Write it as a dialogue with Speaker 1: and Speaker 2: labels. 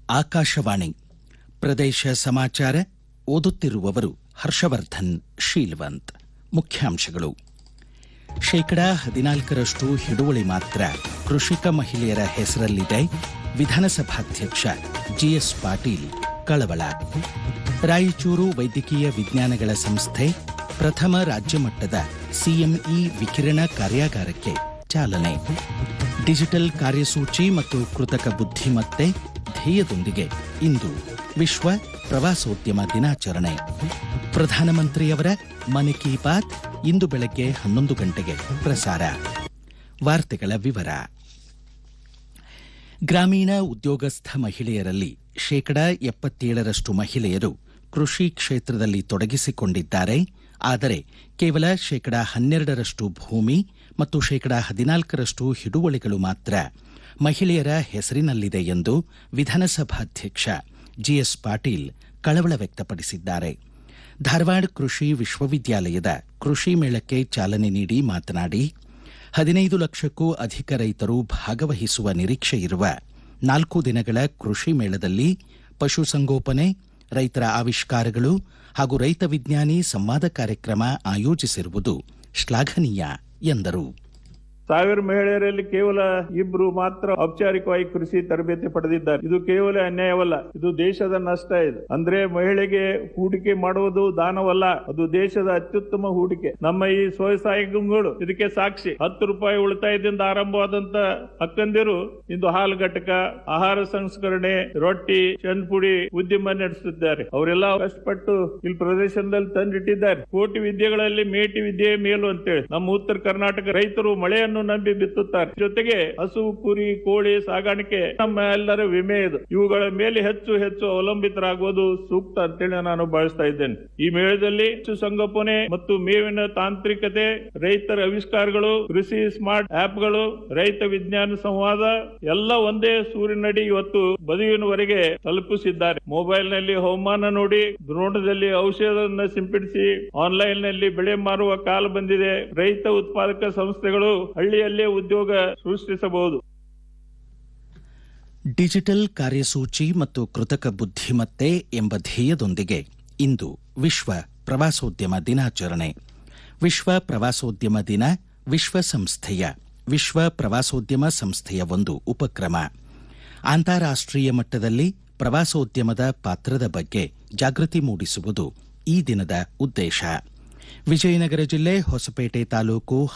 Speaker 1: ಆಕಾಶವಾಣಿ ಪ್ರದೇಶ ಸಮಾಚಾರ ಓದುತ್ತಿರುವವರು ಹರ್ಷವರ್ಧನ್ ಶೀಲ್ವಂತ್ ಮುಖ್ಯಾಂಶಗಳು ಶೇಕಡಾ ಹದಿನಾಲ್ಕರಷ್ಟು ಹಿಡುವಳಿ ಮಾತ್ರ ಕೃಷಿಕ ಮಹಿಳೆಯರ ಹೆಸರಲ್ಲಿದೆ ವಿಧಾನಸಭಾಧ್ಯಕ್ಷ ಜಿಎಸ್ ಪಾಟೀಲ್ ಕಳವಳ ರಾಯಚೂರು ವೈದ್ಯಕೀಯ ವಿಜ್ಞಾನಗಳ ಸಂಸ್ಥೆ ಪ್ರಥಮ ರಾಜ್ಯ ಮಟ್ಟದ ಸಿಎಂಇ ವಿಕಿರಣ ಕಾರ್ಯಾಗಾರಕ್ಕೆ ಚಾಲನೆ ಡಿಜಿಟಲ್ ಕಾರ್ಯಸೂಚಿ ಮತ್ತು ಕೃತಕ ಬುದ್ಧಿಮತ್ತೆ ಧ್ಯೇಯದೊಂದಿಗೆ ಇಂದು ವಿಶ್ವ ಪ್ರವಾಸೋದ್ಯಮ ದಿನಾಚರಣೆ ಪ್ರಧಾನಮಂತ್ರಿಯವರ ಮನ್ ಕಿ ಬಾತ್ ಇಂದು ಬೆಳಗ್ಗೆ ಹನ್ನೊಂದು ಗಂಟೆಗೆ ಪ್ರಸಾರ ವಾರ್ತೆಗಳ ವಿವರ ಗ್ರಾಮೀಣ ಉದ್ಯೋಗಸ್ಥ ಮಹಿಳೆಯರಲ್ಲಿ ಶೇಕಡಾ ಎಪ್ಪತ್ತೇಳರಷ್ಟು ಮಹಿಳೆಯರು ಕೃಷಿ ಕ್ಷೇತ್ರದಲ್ಲಿ ತೊಡಗಿಸಿಕೊಂಡಿದ್ದಾರೆ ಆದರೆ ಕೇವಲ ಶೇಕಡಾ ಹನ್ನೆರಡರಷ್ಟು ಭೂಮಿ ಮತ್ತು ಶೇಕಡಾ ಹದಿನಾಲ್ಕರಷ್ಟು ಹಿಡುವಳಿಗಳು ಮಾತ್ರ ಮಹಿಳೆಯರ ಹೆಸರಿನಲ್ಲಿದೆ ಎಂದು ವಿಧಾನಸಭಾಧ್ಯಕ್ಷ ಜಿಎಸ್ ಪಾಟೀಲ್ ಕಳವಳ ವ್ಯಕ್ತಪಡಿಸಿದ್ದಾರೆ ಧಾರವಾಡ ಕೃಷಿ ವಿಶ್ವವಿದ್ಯಾಲಯದ ಕೃಷಿ ಮೇಳಕ್ಕೆ ಚಾಲನೆ ನೀಡಿ ಮಾತನಾಡಿ ಹದಿನೈದು ಲಕ್ಷಕ್ಕೂ ಅಧಿಕ ರೈತರು ಭಾಗವಹಿಸುವ ನಿರೀಕ್ಷೆ ಇರುವ ನಾಲ್ಕು ದಿನಗಳ ಕೃಷಿ ಮೇಳದಲ್ಲಿ ಪಶುಸಂಗೋಪನೆ ರೈತರ ಆವಿಷ್ಕಾರಗಳು ಹಾಗೂ ರೈತ ವಿಜ್ಞಾನಿ ಸಂವಾದ ಕಾರ್ಯಕ್ರಮ ಆಯೋಜಿಸಿರುವುದು ಶ್ಲಾಘನೀಯ ಎಂದರು
Speaker 2: ಸಾವಿರ ಮಹಿಳೆಯರಲ್ಲಿ ಕೇವಲ ಇಬ್ರು ಮಾತ್ರ ಔಪಚಾರಿಕವಾಗಿ ಕೃಷಿ ತರಬೇತಿ ಪಡೆದಿದ್ದಾರೆ ಇದು ಕೇವಲ ಅನ್ಯಾಯವಲ್ಲ ಇದು ದೇಶದ ನಷ್ಟ ಇದೆ ಅಂದ್ರೆ ಮಹಿಳೆಗೆ ಹೂಡಿಕೆ ಮಾಡುವುದು ದಾನವಲ್ಲ ಅದು ದೇಶದ ಅತ್ಯುತ್ತಮ ಹೂಡಿಕೆ ನಮ್ಮ ಈ ಸ್ವಸಹಾಯ ಗುಂಪುಗಳು ಇದಕ್ಕೆ ಸಾಕ್ಷಿ ಹತ್ತು ರೂಪಾಯಿ ಉಳಿತಾಯದಿಂದ ಆರಂಭವಾದಂತ ಅಕ್ಕಂದಿರು ಇಂದು ಹಾಲು ಘಟಕ ಆಹಾರ ಸಂಸ್ಕರಣೆ ರೊಟ್ಟಿ ಚಂದ್ಪುಡಿ ಉದ್ಯಮ ನಡೆಸುತ್ತಿದ್ದಾರೆ ಅವರೆಲ್ಲ ಕಷ್ಟಪಟ್ಟು ಇಲ್ಲಿ ಪ್ರದೇಶದಲ್ಲಿ ತಂದಿಟ್ಟಿದ್ದಾರೆ ಕೋಟಿ ವಿದ್ಯೆಗಳಲ್ಲಿ ಮೇಟಿ ವಿದ್ಯೆ ಮೇಲು ಅಂತೇಳಿ ನಮ್ಮ ಉತ್ತರ ಕರ್ನಾಟಕ ರೈತರು ಮಳೆಯನ್ನು ನಂಬಿ ಬಿತ್ತುತ್ತಾರೆ ಜೊತೆಗೆ ಹಸು ಕುರಿ ಕೋಳಿ ಸಾಗಾಣಿಕೆ ನಮ್ಮ ಎಲ್ಲರ ವಿಮೆ ಇದು ಇವುಗಳ ಮೇಲೆ ಹೆಚ್ಚು ಹೆಚ್ಚು ಅವಲಂಬಿತರಾಗುವುದು ಸೂಕ್ತ ಅಂತೇಳಿ ನಾನು ಭಾವಿಸ್ತಾ ಇದ್ದೇನೆ ಈ ಮೇಳದಲ್ಲಿ ಪಶು ಸಂಗೋಪನೆ ಮತ್ತು ಮೇವಿನ ತಾಂತ್ರಿಕತೆ ರೈತರ ಆವಿಷ್ಕಾರಗಳು ಕೃಷಿ ಸ್ಮಾರ್ಟ್ ಆಪ್ಗಳು ರೈತ ವಿಜ್ಞಾನ ಸಂವಾದ ಎಲ್ಲ ಒಂದೇ ಸೂರಿನಡಿ ಇವತ್ತು ಬದುವಿನವರೆಗೆ ತಲುಪಿಸಿದ್ದಾರೆ ಮೊಬೈಲ್ ನಲ್ಲಿ ಹವಾಮಾನ ನೋಡಿ ದ್ರೋಣದಲ್ಲಿ ಔಷಧವನ್ನು ಸಿಂಪಡಿಸಿ ಆನ್ಲೈನ್ ನಲ್ಲಿ ಬೆಳೆ ಮಾರುವ ಕಾಲ ಬಂದಿದೆ ರೈತ ಉತ್ಪಾದಕ ಸಂಸ್ಥೆಗಳು ಹಳ್ಳಿಯಲ್ಲೇ ಉದ್ಯೋಗ ಸೃಷ್ಟಿಸಬಹುದು
Speaker 1: ಡಿಜಿಟಲ್ ಕಾರ್ಯಸೂಚಿ ಮತ್ತು ಕೃತಕ ಬುದ್ಧಿಮತ್ತೆ ಎಂಬ ಧ್ಯೇಯದೊಂದಿಗೆ ಇಂದು ವಿಶ್ವ ಪ್ರವಾಸೋದ್ಯಮ ದಿನಾಚರಣೆ ವಿಶ್ವ ಪ್ರವಾಸೋದ್ಯಮ ದಿನ ವಿಶ್ವಸಂಸ್ಥೆಯ ವಿಶ್ವ ಪ್ರವಾಸೋದ್ಯಮ ಸಂಸ್ಥೆಯ ಒಂದು ಉಪಕ್ರಮ ಅಂತಾರಾಷ್ಟೀಯ ಮಟ್ಟದಲ್ಲಿ ಪ್ರವಾಸೋದ್ಯಮದ ಪಾತ್ರದ ಬಗ್ಗೆ ಜಾಗೃತಿ ಮೂಡಿಸುವುದು ಈ ದಿನದ ಉದ್ದೇಶ ವಿಜಯನಗರ ಜಿಲ್ಲೆ ಹೊಸಪೇಟೆ ತಾಲೂಕು